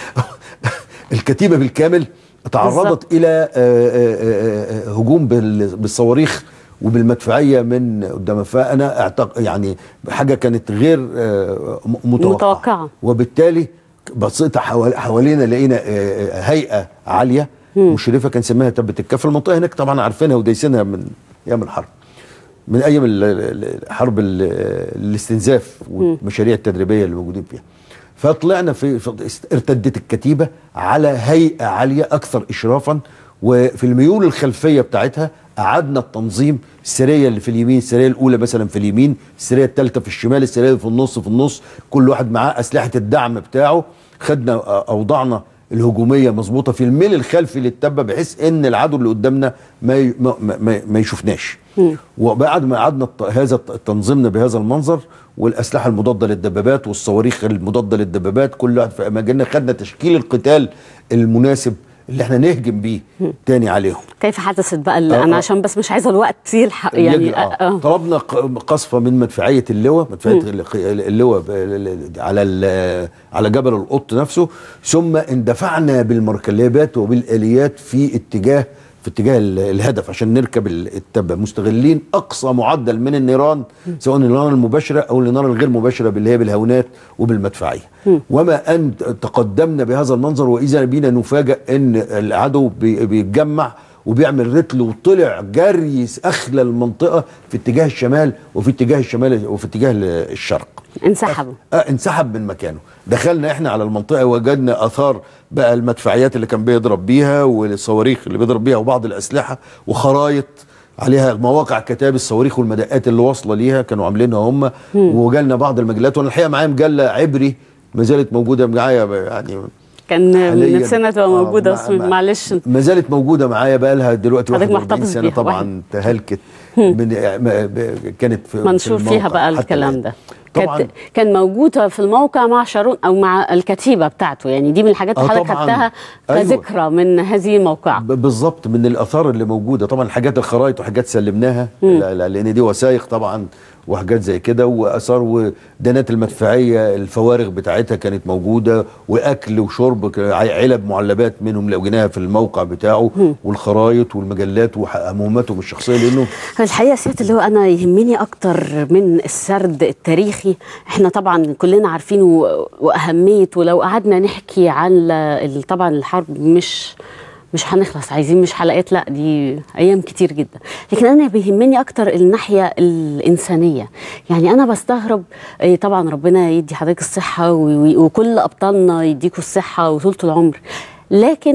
الكتيبة بالكامل تعرضت بالظبط. الى آه، آه، آه، آه، هجوم بال- بالصواريخ وبالمدفعيه من قدام فانا اعتقد يعني حاجه كانت غير آه، م- متوقعه متوقعة. وبالتالي بصيت حوال- حوالينا لقينا آه، آه، هيئه عاليه مشرفه كان سماها تبت الكف المنطقه هناك طبعا عارفينها ودايسينها من ايام الحرب من ايام ال- ال- حرب ال- الاستنزاف والمشاريع التدريبيه اللي موجودين فيها فطلعنا في في- ارتدت الكتيبه على هيئه عاليه اكثر اشرافا وفي الميول الخلفيه بتاعتها اعدنا التنظيم السريه اللي في اليمين السريه الاولى مثلا في اليمين السريه الثالثه في الشمال السريه اللي في النص في النص كل واحد معاه اسلحه الدعم بتاعه خدنا اوضاعنا الهجوميه مظبوطه في الميل الخلفي للتبه بحيث ان العدو اللي قدامنا ما ي- ما, ما, ما يشوفناش وبعد ما قعدنا الت- هذا الت- تنظيمنا بهذا المنظر والاسلحه المضاده للدبابات والصواريخ المضاده للدبابات كل واحد في اماكننا خدنا تشكيل القتال المناسب اللي احنا نهجم بيه تاني عليهم كيف حدثت بقى ال- آه، انا آه. عشان بس مش عايزه الوقت يلحق يعني يجري، آه. آه. طلبنا ق- قصفه من مدفعيه اللواء مدفعيه الق- اللواء ب- ال- ال- على ال- على جبل القط نفسه ثم اندفعنا بالمركبات وبالاليات في اتجاه في اتجاه ال- الهدف عشان نركب ال- التبه مستغلين اقصى معدل من النيران سواء النيران المباشره او النيران الغير مباشره اللي هي بالهونات وبالمدفعيه وما ان تقدمنا بهذا المنظر واذا بينا نفاجئ ان العدو بي- بيتجمع وبيعمل رتل وطلع جري اخلى المنطقه في اتجاه الشمال وفي اتجاه الشمال وفي اتجاه الشرق انسحبوا اه انسحب من مكانه دخلنا احنا على المنطقه وجدنا اثار بقى المدفعيات اللي كان بيضرب بيها والصواريخ اللي بيضرب بيها وبعض الاسلحه وخرايط عليها مواقع كتاب الصواريخ والمدقات اللي واصله ليها كانوا عاملينها هم وجالنا بعض المجلات وانا الحقيقه معايا مجله عبري ما زالت موجوده معايا يعني كان حالياً. نفسنا تبقى آه، موجوده مع- بس مع- معلش ما زالت موجوده معايا بقى لها دلوقتي حضرتك 41 محتفظ سنه بيها، طبعا تهلكت من ما- ب- كانت في منشور في فيها الموقع بقى حتى الكلام الآن. ده طبعا كانت كان موجوده في الموقع مع شارون او مع الكتيبه بتاعته يعني دي من الحاجات اللي آه حضرتك طبعاً. خدتها أيوة. كذكرى من هذه الموقعه ب- بالظبط من الاثار اللي موجوده طبعا حاجات الخرايط وحاجات سلمناها لا- لا- لان دي وثائق طبعا وحاجات زي كده واثار ودانات المدفعيه الفوارغ بتاعتها كانت موجوده واكل وشرب ك- ع- علب معلبات منهم لقيناها في الموقع بتاعه والخرايط والمجلات ومهماتهم الشخصيه لانه الحقيقه سياده اللي هو انا يهمني اكتر من السرد التاريخي احنا طبعا كلنا عارفين و- واهميه ولو قعدنا نحكي عن ال- طبعا الحرب مش مش هنخلص عايزين مش حلقات لا دي ايام كتير جدا لكن انا بيهمني اكتر الناحيه الانسانيه يعني انا بستغرب إيه طبعا ربنا يدي حضرتك الصحه و- و- وكل ابطالنا يديكوا الصحه وطولة العمر لكن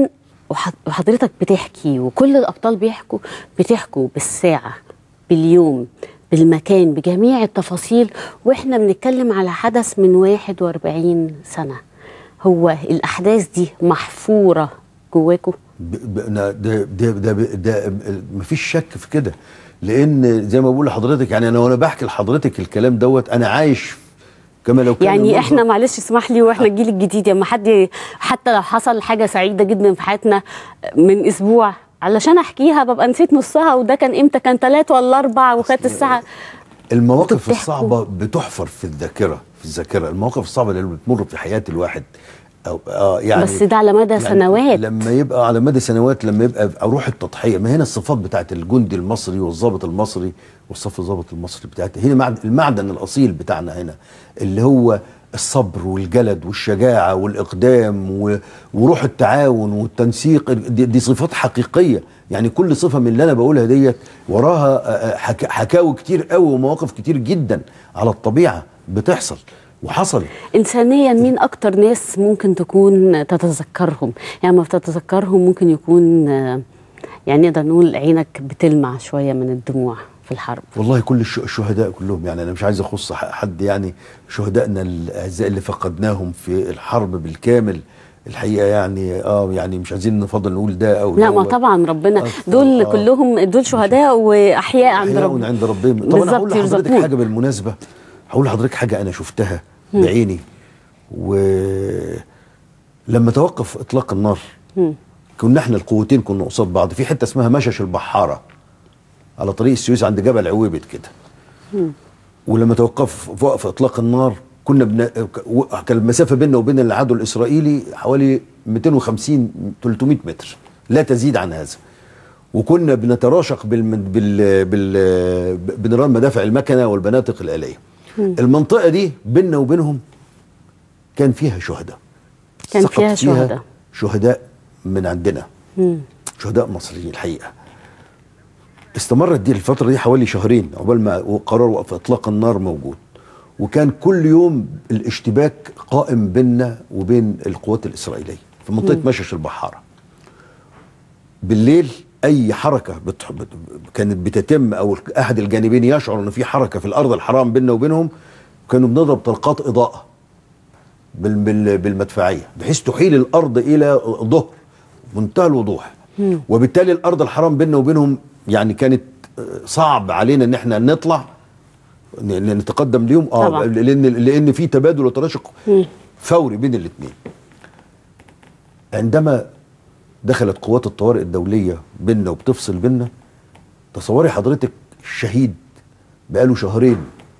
وح- وحضرتك بتحكي وكل الابطال بيحكوا بتحكوا بالساعه باليوم بالمكان بجميع التفاصيل واحنا بنتكلم على حدث من 41 سنه هو الاحداث دي محفوره جواكوا ب- ب- أنا ده ده ده, ده مفيش شك في كده لان زي ما بقول لحضرتك يعني انا وانا بحكي لحضرتك الكلام دوت انا عايش كما لو كان يعني المنظر- احنا معلش اسمح لي واحنا الجيل الجديد لما حد حتى لو حصل حاجه سعيده جدا في حياتنا من اسبوع علشان احكيها ببقى نسيت نصها وده كان امتى كان ثلاثة ولا أربعة وكانت الساعة المواقف بتحكوا. الصعبة بتحفر في الذاكرة في الذاكرة المواقف الصعبة اللي بتمر في حياة الواحد أو آه يعني بس ده على مدى سنوات. لما يبقى على مدى سنوات لما يبقى روح التضحية ما هنا الصفات بتاعت الجندي المصري والضابط المصري والصف الضابط المصري بتاعت هنا معد- المعدن الأصيل بتاعنا هنا اللي هو الصبر والجلد والشجاعة والإقدام و- وروح التعاون والتنسيق دي, دي صفات حقيقية يعني كل صفة من اللي أنا بقولها ديت وراها آه، آه، حكا- حكاوي كتير قوي ومواقف كتير جدا على الطبيعة بتحصل وحصل إنسانيا مين أكتر ناس ممكن تكون تتذكرهم يعني ما بتتذكرهم ممكن يكون آه، يعني نقدر نقول عينك بتلمع شوية من الدموع في الحرب والله كل الش- الشهداء كلهم يعني انا مش عايز اخص ح- حد يعني شهدائنا الاعزاء اللي فقدناهم في الحرب بالكامل الحقيقه يعني اه يعني مش عايزين نفضل نقول ده او لا ما دوت. طبعا ربنا آه، دول آه. كلهم دول شهداء وأحياء عند احياء ربنا عند ربهم طب انا هقول بالظبط لحضرتك يرزقون. حاجه بالمناسبه هقول لحضرتك حاجه انا شفتها بعيني ولما توقف اطلاق النار كنا احنا القوتين كنا قصاد بعض في حته اسمها مشش البحاره على طريق السويس عند جبل عويبت كده ولما توقف في وقف اطلاق النار كنا بن... كان المسافه بيننا وبين العدو الاسرائيلي حوالي 250 300 متر لا تزيد عن هذا وكنا بنتراشق بالم... بال... بال... بنيران مدافع المكنه والبنادق الاليه المنطقه دي بيننا وبينهم كان فيها شهداء كان سقط فيها شهداء. شهداء من عندنا شهداء مصريين الحقيقه استمرت دي الفترة دي حوالي شهرين عقبال ما قرار وقف إطلاق النار موجود وكان كل يوم الاشتباك قائم بيننا وبين القوات الإسرائيلية في منطقة مشش البحارة بالليل أي حركة بت... بت... كانت بتتم أو أحد الجانبين يشعر إن في حركة في الأرض الحرام بيننا وبينهم كانوا بنضرب طلقات إضاءة بال... بال... بالمدفعية بحيث تحيل الأرض إلى ظهر منتهى الوضوح وبالتالي الأرض الحرام بيننا وبينهم يعني كانت آه، صعب علينا إن احنا نطلع ن- ن- نتقدم ليهم اه طبعا. لان لان في تبادل وتراشق فوري بين الاثنين عندما دخلت قوات الطوارئ الدوليه بيننا وبتفصل بيننا تصوري حضرتك الشهيد بقاله شهرين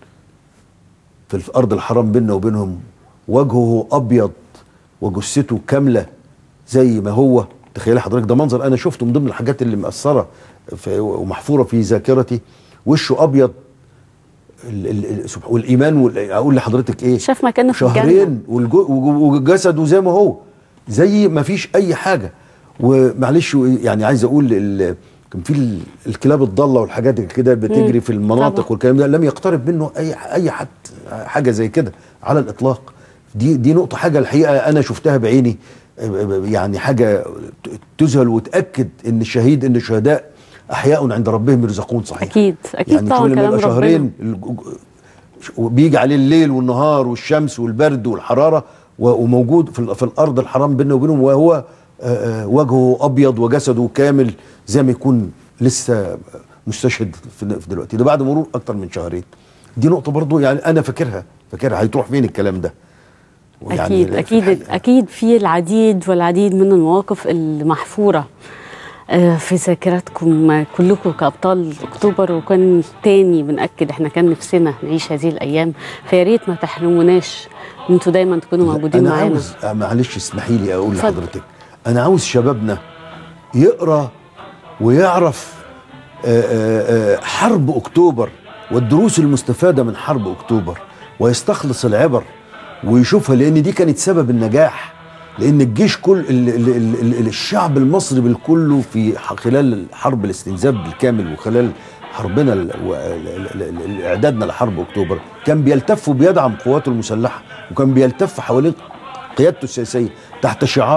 في الارض الحرام بيننا وبينهم وجهه ابيض وجثته كامله زي ما هو تخيلي حضرتك ده منظر انا شفته من ضمن الحاجات اللي مأثره في ومحفوره في ذاكرتي وشه ابيض ال- ال- ال- سبح- والايمان وال- اقول لحضرتك ايه شاف مكانه في الجنة. شهرين والجو- وج- وجسده زي ما هو زي ما فيش اي حاجه ومعلش يعني عايز اقول ال- كان في ال- الكلاب الضاله والحاجات اللي كده بتجري في المناطق طبعا. والكلام ده لم يقترب منه اي اي حد حاجه زي كده على الاطلاق دي دي نقطه حاجه الحقيقه انا شفتها بعيني يعني حاجه تذهل وتاكد ان الشهيد ان الشهداء احياء عند ربهم يرزقون صحيح أكيد أكيد يعني طبعا كل ما كلام يبقى ربنا شهرين الج- وبيجي عليه الليل والنهار والشمس والبرد والحراره و- وموجود في, ال- في الارض الحرام بيننا وبينهم وهو آه، آه، وجهه ابيض وجسده كامل زي ما يكون لسه مستشهد في في دلوقتي ده بعد مرور اكتر من شهرين دي نقطه برضو يعني انا فاكرها فاكرها هيتروح فين الكلام ده ويعني أكيد في أكيد الحقيقة- أكيد في العديد والعديد من المواقف المحفورة آه، في ذاكرتكم كلكم كأبطال أكتوبر وكان تاني بنأكد احنا كان نفسنا نعيش هذه الأيام فيا ريت ما تحرموناش إن انتوا دايما تكونوا موجودين انا معانا عاوز آه، معلش اسمحي لي اقول اتفضل. لحضرتك انا عاوز شبابنا يقرا ويعرف آه، آه، آه، حرب اكتوبر والدروس المستفاده من حرب اكتوبر ويستخلص العبر ويشوفها لان دي كانت سبب النجاح لان الجيش كل ال ال ال ال الشعب المصري بالكله في ح- خلال حرب الاستنزاف بالكامل وخلال حربنا ال- و- ال- ال- ال- ال- اعدادنا لحرب اكتوبر كان بيلتف وبيدعم قواته المسلحه وكان بيلتف حوالين قيادته السياسيه تحت شعار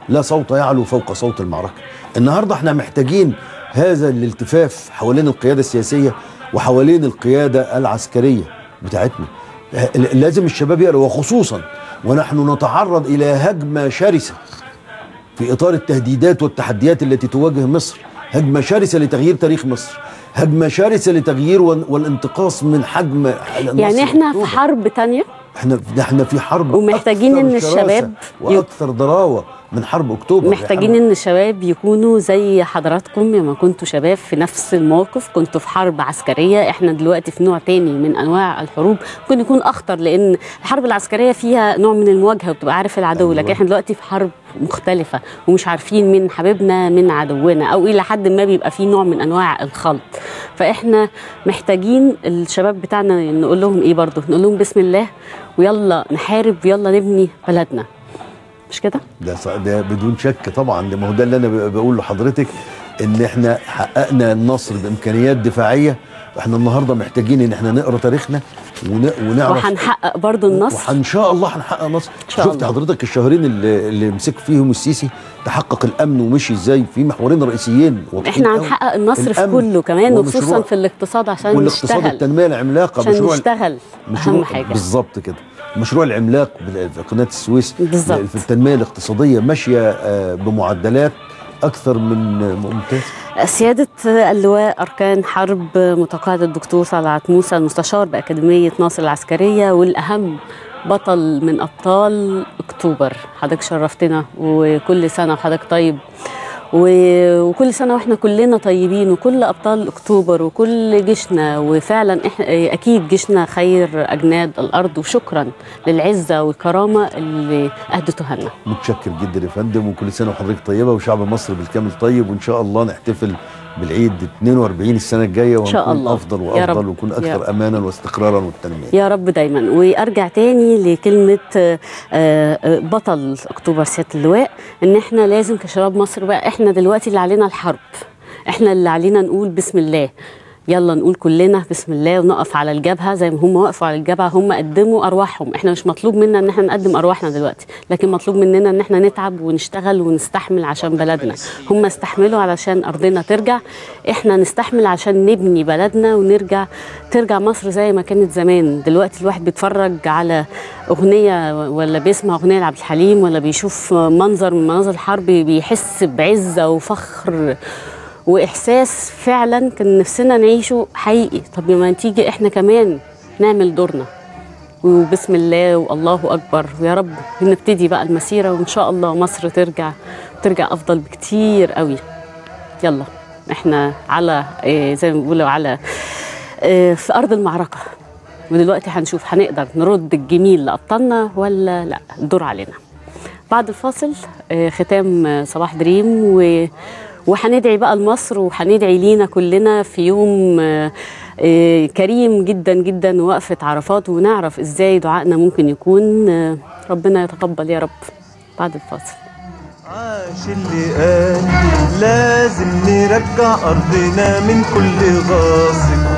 لا صوت يعلو فوق صوت المعركة النهاردة احنا محتاجين هذا الالتفاف حوالين القيادة السياسية وحوالين القيادة العسكرية بتاعتنا ل- لازم الشباب يقرأ وخصوصا ونحن نتعرض إلى هجمة شرسة في إطار التهديدات والتحديات التي تواجه مصر هجمة شرسة لتغيير تاريخ مصر هجمة شرسة لتغيير وال- والانتقاص من حجم النصر يعني احنا في أكتوبر. حرب تانية احنا احنا في حرب ومحتاجين أكثر إن شراسة الشباب واكثر ضراوه من حرب اكتوبر محتاجين ان الشباب يكونوا زي حضراتكم لما كنتوا شباب في نفس الموقف كنتوا في حرب عسكريه احنا دلوقتي في نوع تاني من انواع الحروب ممكن يكون اخطر لان الحرب العسكريه فيها نوع من المواجهه وبتبقى عارف العدو أيوة. لكن احنا دلوقتي في حرب مختلفه ومش عارفين من حبيبنا من عدونا او الى حد ما بيبقى في نوع من انواع الخلط فاحنا محتاجين الشباب بتاعنا نقول لهم ايه برضه نقول لهم بسم الله ويلا نحارب ويلا نبني بلدنا مش كده ده ص- ده بدون شك طبعا ده ما هو ده اللي انا ب- بقول لحضرتك ان احنا حققنا النصر بامكانيات دفاعيه احنا النهارده محتاجين ان احنا نقرا تاريخنا ون- ونعرف وهنحقق برضو النصر وان شاء الله هنحقق نصر شاء شفت الله. حضرتك الشهرين اللي, اللي مسك فيهم السيسي تحقق الامن ومشي ازاي في محورين رئيسيين واضحين احنا قوي. هنحقق النصر في الأمن كله كمان ومشروع- وخصوصا في الاقتصاد عشان والاقتصاد نشتغل التنميه العملاقه عشان مشروع نشتغل مشروع اهم حاجه بالظبط كده المشروع العملاق بال- في قناه السويس بالظبط. في التنميه الاقتصاديه ماشيه آه، بمعدلات اكثر من آه، ممتازه سيادة اللواء أركان حرب متقاعد الدكتور طلعت موسى المستشار بأكاديمية ناصر العسكرية والأهم بطل من أبطال أكتوبر حضرتك شرفتنا وكل سنة وحضرتك طيب و- وكل سنة واحنا كلنا طيبين وكل أبطال أكتوبر وكل جيشنا وفعلا احنا أكيد جيشنا خير أجناد الأرض وشكرا للعزة والكرامة اللي أهدتوها لنا متشكر جدا يا فندم وكل سنه وحضرتك طيبه وشعب مصر بالكامل طيب وان شاء الله نحتفل بالعيد 42 السنه الجايه شاء ونكون الله. افضل يا وافضل رب. ونكون يا اكثر رب. امانا واستقرارا والتنميه يا رب دايما وارجع تاني لكلمه آه، آه، بطل اكتوبر سياده اللواء ان احنا لازم كشباب مصر بقى احنا دلوقتي اللي علينا الحرب احنا اللي علينا نقول بسم الله يلا نقول كلنا بسم الله ونقف على الجبهه زي ما هم وقفوا على الجبهه هم قدموا ارواحهم احنا مش مطلوب منا ان احنا نقدم ارواحنا دلوقتي لكن مطلوب مننا ان احنا نتعب ونشتغل ونستحمل عشان بلدنا هم استحملوا علشان ارضنا ترجع احنا نستحمل عشان نبني بلدنا ونرجع ترجع مصر زي ما كانت زمان دلوقتي الواحد بيتفرج على اغنيه ولا بيسمع اغنيه لعبد الحليم ولا بيشوف منظر من مناظر الحرب بيحس بعزه وفخر واحساس فعلا كان نفسنا نعيشه حقيقي طب ما تيجي احنا كمان نعمل دورنا وبسم الله والله اكبر ويا رب نبتدي بقى المسيره وان شاء الله مصر ترجع ترجع افضل بكتير قوي يلا احنا على إيه زي ما بيقولوا على إيه في ارض المعركه ودلوقتي هنشوف هنقدر نرد الجميل لابطالنا ولا لا الدور علينا بعد الفاصل آه، ختام آه، صباح دريم و وهندعي بقى لمصر وهندعي لينا كلنا في يوم آه، آه، كريم جدا جدا وقفة عرفات ونعرف ازاي دعائنا ممكن يكون آه، ربنا يتقبل يا رب بعد الفاصل عاش اللي قال لازم نرجع أرضنا من كل غاصب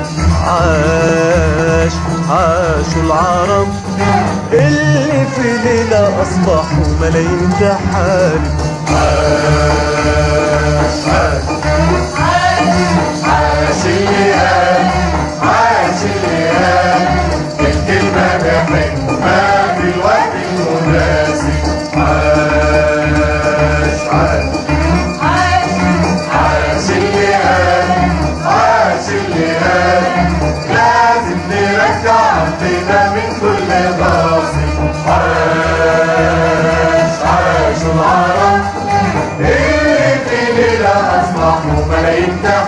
عاش عاشوا العرب اللي في ليلة أصبحوا ملايين تحارب عاش اللي قال عاش اللي قال الكلمة بحكمة في الوقت المناسب عاش عاش عاش اللي قال عاش اللي قال لازم نرجع أرضنا من كل غاصب عاش عاش العرب اللي في ليلة أصبحوا ملايين